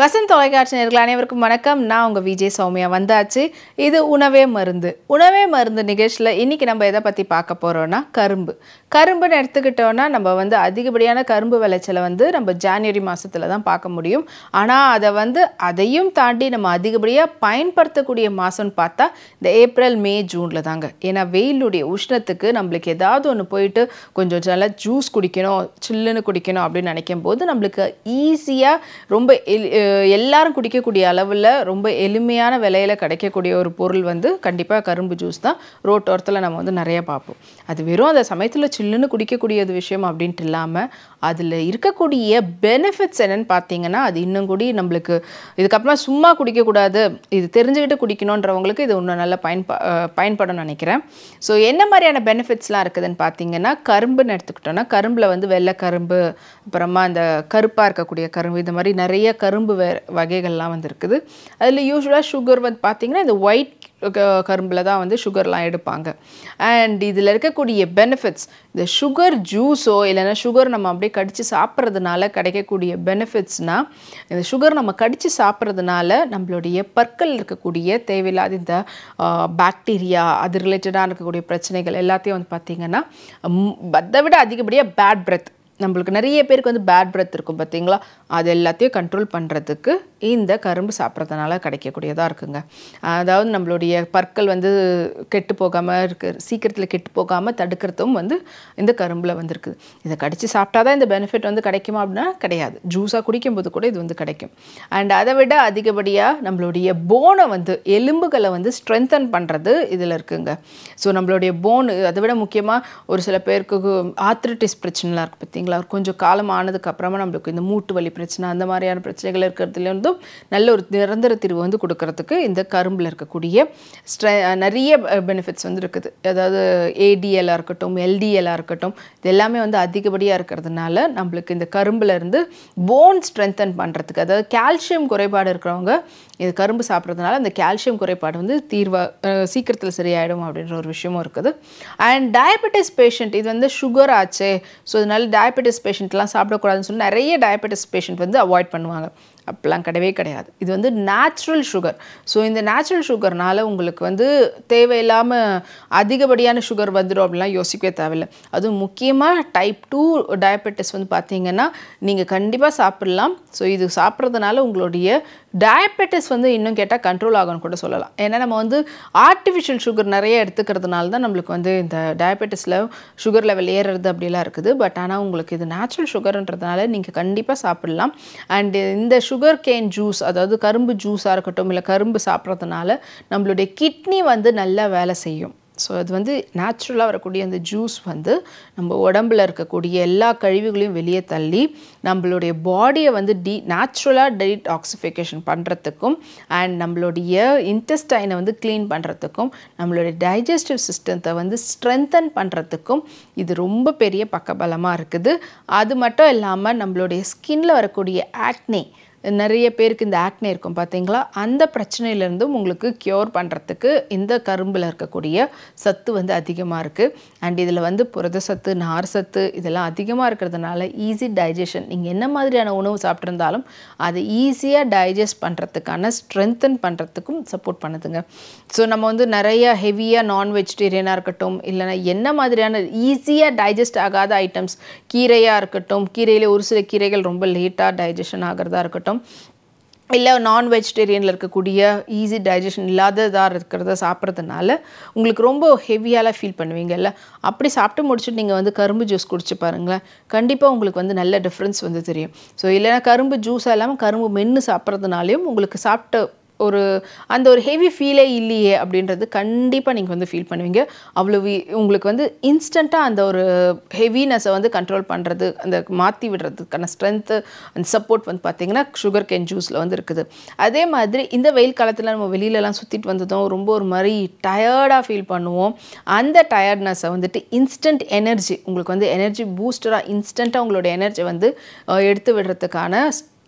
வசந்த் தொலைக்காட்சி நேர்கள் அனைவருக்கும் வணக்கம் நான் உங்கள் விஜய் சௌமியா வந்தாச்சு இது உணவே மருந்து உணவே மருந்து நிகழ்ச்சியில் இன்றைக்கி நம்ம எதை பற்றி பார்க்க போகிறோன்னா கரும்பு கரும்புன்னு எடுத்துக்கிட்டோன்னா நம்ம வந்து அதிகப்படியான கரும்பு விளைச்சலை வந்து நம்ம ஜான்வரி மாதத்தில் தான் பார்க்க முடியும் ஆனால் அதை வந்து அதையும் தாண்டி நம்ம அதிகப்படியாக பயன்படுத்தக்கூடிய மாதம்னு பார்த்தா இந்த ஏப்ரல் மே ஜூனில் தாங்க ஏன்னா வெயிலுடைய உஷ்ணத்துக்கு நம்மளுக்கு ஏதாவது ஒன்று போயிட்டு கொஞ்சம் நல்லா ஜூஸ் குடிக்கணும் சில்லுன்னு குடிக்கணும் அப்படின்னு நினைக்கும் போது நம்மளுக்கு ஈஸியாக ரொம்ப எளி அஹ் எல்லாரும் குடிக்கக்கூடிய அளவில் ரொம்ப எளிமையான விலையில கிடைக்கக்கூடிய ஒரு பொருள் வந்து கண்டிப்பாக கரும்பு ஜூஸ் தான் ரோட்டோரத்தில் நம்ம வந்து நிறைய பார்ப்போம் அது வெறும் அந்த சமயத்தில் சில்லுன்னு குடிக்கக்கூடியது விஷயம் அப்படின்ட்டு இல்லாமல் அதில் இருக்கக்கூடிய பெனிஃபிட்ஸ் என்னன்னு பார்த்தீங்கன்னா அது இன்னும் கூடி நம்மளுக்கு இதுக்கப்புறமா சும்மா குடிக்கக்கூடாது இது தெரிஞ்சுக்கிட்டு குடிக்கணுன்றவங்களுக்கு இது இன்னும் நல்லா பயன்ப அஹ் பயன்படும் நினைக்கிறேன் ஸோ என்ன மாதிரியான பெனிஃபிட்ஸ்லாம் இருக்குதுன்னு பார்த்தீங்கன்னா கரும்புன்னு எடுத்துக்கிட்டோன்னா கரும்பில் வந்து வெள்ளை கரும்பு அப்புறமா அந்த கருப்பாக இருக்கக்கூடிய கரும்பு இந்த மாதிரி நிறைய கரும்பு வே வகைகள்லாம் வந்து இருக்குது அதில் யூஸ்வலாக சுகர் வந்து பார்த்தீங்கன்னா இந்த ஒயிட் கரும்பில் தான் வந்து சுகர்லாம் எடுப்பாங்க அண்ட் இதில் இருக்கக்கூடிய பெனிஃபிட்ஸ் இந்த சுகர் ஜூஸோ இல்லைன்னா சுகர் நம்ம அப்படியே கடித்து சாப்பிட்றதுனால கிடைக்கக்கூடிய பெனிஃபிட்ஸ்னால் இந்த சுகர் நம்ம கடித்து சாப்பிட்றதுனால நம்மளுடைய பற்கள் இருக்கக்கூடிய தேவையில்லாத இந்த பாக்டீரியா அது ரிலேட்டடாக இருக்கக்கூடிய பிரச்சனைகள் எல்லாத்தையும் வந்து பார்த்திங்கன்னா ம், அதை விட அதிகப்படியாக பேட் பிரெத் நம்மளுக்கு நிறைய பேருக்கு வந்து பேட் பிரெத் இருக்கும் பார்த்தீங்களா அது எல்லாத்தையும் கண்ட்ரோல் பண்ணுறதுக்கு இந்த கரும்பு சாப்பிட்றதுனால கிடைக்கக்கூடியதாக இருக்குங்க அதாவது நம்மளுடைய பற்கள் வந்து கெட்டு போகாமல் இருக்கு சீக்கிரத்தில் கெட்டு போகாமல் தடுக்கிறதும் வந்து இந்த கரும்பில் வந்துருக்குது இதை கடித்து சாப்பிட்டா தான் இந்த பெனிஃபிட் வந்து கிடைக்குமா அப்படின்னா கிடையாது ஜூஸாக குடிக்கும்போது கூட இது வந்து கிடைக்கும் அண்ட் அதை விட அதிகப்படியாக நம்மளுடைய போனை வந்து எலும்புகளை வந்து ஸ்ட்ரென்தன் பண்ணுறது இதில் இருக்குங்க ஸோ நம்மளுடைய போன் அதை விட முக்கியமாக ஒரு சில பேருக்கு ஆத்ரிட்டிஸ் பிரச்சனைலாம் இருக்குது பார்த்தீங்களா கொஞ்சம் காலம் ஆனதுக்கு அப்புறமா நம்மளுக்கு இந்த மூட்டு வலி பிரச்சனை அந்த மாதிரியான பிரச்சனைகள் இருக்கிறதுலேருந்தும் நல்ல ஒரு நிரந்தர தீர்வு வந்து கொடுக்கறதுக்கு இந்த கரும்பில் இருக்கக்கூடிய ஸ்ட்ரெ நிறைய பெனிஃபிட்ஸ் வந்து இருக்குது அதாவது ஏடிஎல்லாக இருக்கட்டும் எல்டிஎல்லாக இருக்கட்டும் இது எல்லாமே வந்து அதிகப்படியாக இருக்கிறதுனால நம்மளுக்கு இந்த கரும்புல இருந்து போன் ஸ்ட்ரென்தன் பண்ணுறதுக்கு அதாவது கால்சியம் குறைபாடு இருக்கிறவங்க இது கரும்பு சாப்பிட்றதுனால அந்த கால்சியம் குறைபாடு வந்து தீர்வா அஹ் சீக்கிரத்தில் சரியாயிடும் அப்படின்ற ஒரு விஷயமும் இருக்குது அண்ட் டயபெட்டிஸ் பேஷண்ட் இது வந்து சுகர் ஆச்சே ஸோ இதனால டயபெட்டிஸ் பேஷண்ட்லாம் சாப்பிடக்கூடாதுன்னு சொல்லி நிறைய டயபெட்டிஸ் பேஷண்ட் வந்து அவாய்ட் பண்ணுவாங்க அப்படிலாம் கிடையவே கிடையாது இது வந்து நேச்சுரல் சுகர் ஸோ இந்த நேச்சுரல் சுகர்னால உங்களுக்கு வந்து தேவையில்லாமல் அதிகப்படியான சுகர் வந்துடும் அப்படிலாம் யோசிக்கவே தேவையில்லை அதுவும் முக்கியமாக டைப் டூ டயபெட்டிஸ் வந்து பார்த்தீங்கன்னா நீங்கள் கண்டிப்பாக சாப்பிட்லாம் ஸோ இது சாப்பிட்றதுனால உங்களுடைய டயபெட்டிஸ் வந்து இன்னும் கேட்டால் கண்ட்ரோல் ஆகும்னு கூட சொல்லலாம் ஏன்னா நம்ம வந்து ஆர்டிஃபிஷியல் சுகர் நிறைய எடுத்துக்கிறதுனால தான் நம்மளுக்கு வந்து இந்த டயபெட்டிஸில் சுகர் லெவல் ஏறுறது அப்படிலாம் இருக்குது பட் ஆனால் உங்களுக்கு இது நேச்சுரல் சுகர்ன்றதுனால நீங்கள் கண்டிப்பாக சாப்பிட்லாம் அண்டு இந்த சுகர் கேன் ஜூஸ் அதாவது கரும்பு ஜூஸாக இருக்கட்டும் இல்லை கரும்பு சாப்பிட்றதுனால நம்மளுடைய கிட்னி வந்து நல்லா வேலை செய்யும் ஸோ அது வந்து நேச்சுரலாக வரக்கூடிய அந்த ஜூஸ் வந்து நம்ம உடம்புல இருக்கக்கூடிய எல்லா கழிவுகளையும் வெளியே தள்ளி நம்மளுடைய பாடியை வந்து டி நேச்சுரலாக டீடாக்சிஃபிகேஷன் பண்ணுறதுக்கும் அண்ட் நம்மளுடைய இன்டெஸ்டைனை வந்து க்ளீன் பண்ணுறதுக்கும் நம்மளுடைய டைஜஸ்டிவ் சிஸ்டத்தை வந்து ஸ்ட்ரென்தன் பண்ணுறதுக்கும் இது ரொம்ப பெரிய பக்கபலமாக இருக்குது அது மட்டும் இல்லாமல் நம்மளுடைய ஸ்கின்ல வரக்கூடிய ஆக்னே நிறைய பேருக்கு இந்த ஆக்னே இருக்கும் பார்த்தீங்களா அந்த பிரச்சனையிலேருந்தும் உங்களுக்கு க்யூர் பண்ணுறதுக்கு இந்த கரும்பில் இருக்கக்கூடிய சத்து வந்து அதிகமாக இருக்குது அண்ட் இதில் வந்து புரத சத்து நார் சத்து இதெல்லாம் அதிகமாக இருக்கிறதுனால ஈஸி டைஜஷன் நீங்கள் என்ன மாதிரியான உணவு சாப்பிட்ருந்தாலும் அதை ஈஸியாக டைஜஸ்ட் பண்ணுறதுக்கான ஸ்ட்ரென்தன் பண்ணுறதுக்கும் சப்போர்ட் பண்ணுதுங்க ஸோ நம்ம வந்து நிறைய ஹெவியாக நான் வெஜிடேரியனாக இருக்கட்டும் இல்லைன்னா என்ன மாதிரியான ஈஸியாக டைஜஸ்ட் ஆகாத ஐட்டம்ஸ் கீரையாக இருக்கட்டும் கீரையில் ஒரு சில கீரைகள் ரொம்ப லேட்டாக டைஜஷன் ஆகிறதா இருக்கட்டும் இல்லை நான் வெஜிடேரியனில் இருக்கக்கூடிய ஈஸி டைஜஷன் இல்லாததாக இருக்கிறத சாப்பிட்றதுனால உங்களுக்கு ரொம்ப ஹெவியாலாம் ஃபீல் பண்ணுவீங்கல்ல அப்படி சாப்பிட்டு முடிச்சுட்டு நீங்கள் வந்து கரும்பு ஜூஸ் குடிச்சு பாருங்களேன் கண்டிப்பாக உங்களுக்கு வந்து நல்ல டிஃப்ரென்ஸ் வந்து தெரியும் ஸோ இல்லைன்னா கரும்பு ஜூஸாக இல்லாமல் கரும்பு மென்று சாப்பிட்றதுனாலையும் உங்களுக்கு சாப்பிட்ட ஒரு அந்த ஒரு ஹெவி ஃபீலே இல்லையே அப்படின்றது கண்டிப்பாக நீங்கள் வந்து ஃபீல் பண்ணுவீங்க அவ்வளோ வி- உங்களுக்கு வந்து இன்ஸ்டண்ட்டாக அந்த ஒரு ஹெவினஸை வந்து கண்ட்ரோல் பண்ணுறது அந்த மாற்றி விடுறதுக்கான ஸ்ட்ரென்த்து அந்த சப்போர்ட் வந்து பார்த்திங்கன்னா சுகர் கேன் ஜூஸில் வந்து இருக்குது அதே மாதிரி இந்த வெயில் காலத்தில் நம்ம வெளியிலலாம் சுற்றிட்டு வந்ததும் ரொம்ப ஒரு மாதிரி டயர்டாக ஃபீல் பண்ணுவோம் அந்த டயர்ட்னஸை வந்துட்டு இன்ஸ்டன்ட் எனர்ஜி உங்களுக்கு வந்து எனர்ஜி பூஸ்டராக இன்ஸ்டண்ட்டாக உங்களோட எனர்ஜி வந்து அஹ், எடுத்து விடுறதுக்கான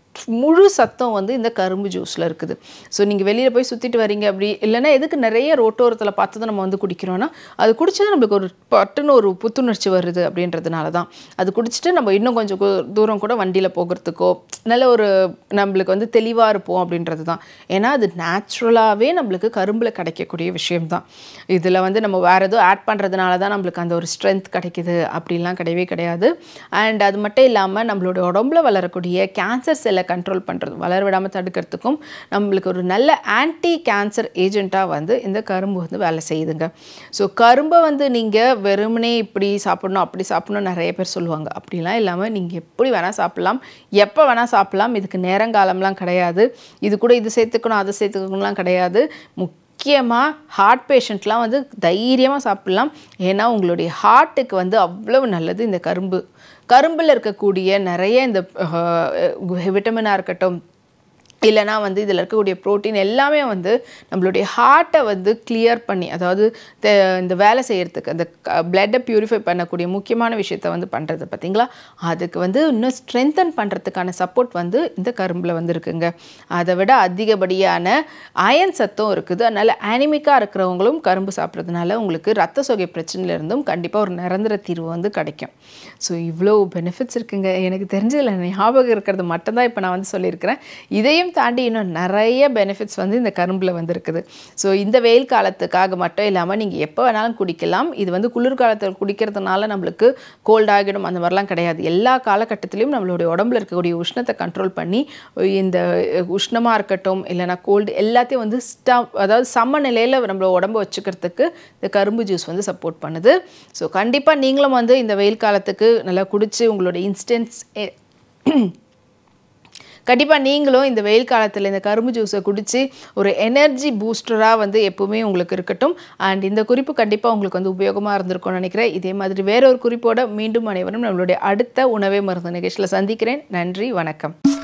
முழு சத்தம் வந்து இந்த கரும்பு ஜூஸில் இருக்குது ஸோ நீங்கள் வெளியில் போய் சுற்றிட்டு வரீங்க அப்படி இல்லைன்னா எதுக்கு நிறைய ரோட்டோரத்தில் பார்த்து நம்ம வந்து குடிக்கிறோன்னா அது குடிச்சது நம்மளுக்கு ஒரு பட்டுன்னு ஒரு புத்துணர்ச்சி வருது அப்படின்றதுனால தான் அது குடிச்சிட்டு நம்ம இன்னும் கொஞ்சம் கு- தூரம் கூட வண்டியில் போகிறதுக்கோ நல்ல ஒரு நம்மளுக்கு வந்து தெளிவாக இருப்போம் அப்படின்றது தான் ஏன்னா அது நேச்சுரலாகவே நம்மளுக்கு கரும்பில் கிடைக்கக்கூடிய விஷயம் தான் இதில் வந்து நம்ம வேறு எதுவும் ஆட் பண்ணுறதுனால தான் நம்மளுக்கு அந்த ஒரு ஸ்ட்ரென்த் கிடைக்குது அப்படிலாம் கிடையவே கிடையாது அண்ட் அது மட்டும் இல்லாமல் நம்மளோட உடம்புல வளரக்கூடிய கேன்சர் செல்லை கண்ட்ரோல் பண்ணுறது வளர விடாமல் தடுக்கிறதுக்கும் நம்மளுக்கு ஒரு நல்ல ஆன்டி கேன்சர் ஏஜெண்ட்டாக வந்து இந்த கரும்பு வந்து வேலை செய்யுதுங்க ஸோ கரும்பை வந்து நீங்கள் வெறுமனே இப்படி சாப்பிடணும் அப்படி சாப்பிடணும் நிறைய பேர் சொல்லுவாங்க அப்படிலாம் இல்லாமல் நீங்கள் எப்படி வேணால் சாப்பிடலாம் எப்போ வேணால் சாப்பிடலாம் இதுக்கு நேரங்காலம்லாம் கிடையாது இது கூட இது சேர்த்துக்கணும் அதை சேர்த்துக்கணும்லாம் கிடையாது முக்கியமாக ஹார்ட் பேஷண்ட்லாம் வந்து தைரியமாக சாப்பிடலாம் ஏன்னா உங்களுடைய ஹார்ட்டுக்கு வந்து அவ்வளவு நல்லது இந்த கரும்பு கரும்பில் இருக்கக்கூடிய நிறைய இந்த விட்டமினாக இருக்கட்டும் இல்லைனா வந்து இதில் இருக்கக்கூடிய புரோட்டீன் எல்லாமே வந்து நம்மளுடைய ஹார்ட்டை வந்து கிளியர் பண்ணி அதாவது த- இந்த வேலை செய்யறதுக்கு அந்த பிளட்டை பியூரிஃபை பண்ணக்கூடிய முக்கியமான விஷயத்த வந்து பண்ணுறது பார்த்தீங்களா அதுக்கு வந்து இன்னும் ஸ்ட்ரென்தன் பண்ணுறதுக்கான சப்போர்ட் வந்து இந்த கரும்பில் வந்து இருக்குங்க அதை விட அதிகப்படியான அயன் சத்தும் இருக்குது அதனால் அனிமிக்காக இருக்கிறவங்களும் கரும்பு சாப்பிட்றதுனால உங்களுக்கு ரத்த சோகை பிரச்சனையிலேருந்தும் கண்டிப்பாக ஒரு நிரந்தர தீர்வு வந்து கிடைக்கும் ஸோ இவ்வளோ பெனிஃபிட்ஸ் இருக்குங்க எனக்கு தெரிஞ்சதில் ஞாபகம் இருக்கிறது மட்டும்தான் இப்போ நான் வந்து சொல்லியிருக்கிறேன் இதையும் தாண்டி இன்னும் நிறைய பெனிஃபிட்ஸ் வந்து இந்த கரும்பில் வந்து இருக்குது ஸோ இந்த வெயில் காலத்துக்காக மட்டும் இல்லாமல் நீங்கள் எப்போ வேணாலும் குடிக்கலாம் இது வந்து குளிர்காலத்தில் குடிக்கிறதுனால நம்மளுக்கு கோல்ட் ஆகிடும் அந்த மாதிரிலாம் கிடையாது எல்லா காலகட்டத்திலையும் நம்மளுடைய உடம்புல இருக்கக்கூடிய உஷ்ணத்தை கண்ட்ரோல் பண்ணி இந்த உஷ்ணமாக இருக்கட்டும் இல்லைனா கோல்டு எல்லாத்தையும் வந்து ஸ்டா அதாவது சமநிலையில் நம்ம உடம்பு வச்சுக்கிறதுக்கு இந்த கரும்பு ஜூஸ் வந்து சப்போர்ட் பண்ணுது ஸோ கண்டிப்பாக நீங்களும் வந்து இந்த வெயில் காலத்துக்கு நல்லா குடிச்சு உங்களோட இன்ஸ்டன்ஸ் கண்டிப்பாக நீங்களும் இந்த வெயில் காலத்தில் இந்த கரும்பு ஜூஸை குடித்து ஒரு எனர்ஜி பூஸ்டராக வந்து எப்பவுமே உங்களுக்கு இருக்கட்டும் அண்ட் இந்த குறிப்பு கண்டிப்பாக உங்களுக்கு வந்து உபயோகமாக இருந்திருக்கும்னு நினைக்கிறேன் இதே மாதிரி வேற ஒரு குறிப்போட மீண்டும் அனைவரும் நம்மளுடைய அடுத்த உணவே மருந்து நிகழ்ச்சியில் சந்திக்கிறேன் நன்றி வணக்கம்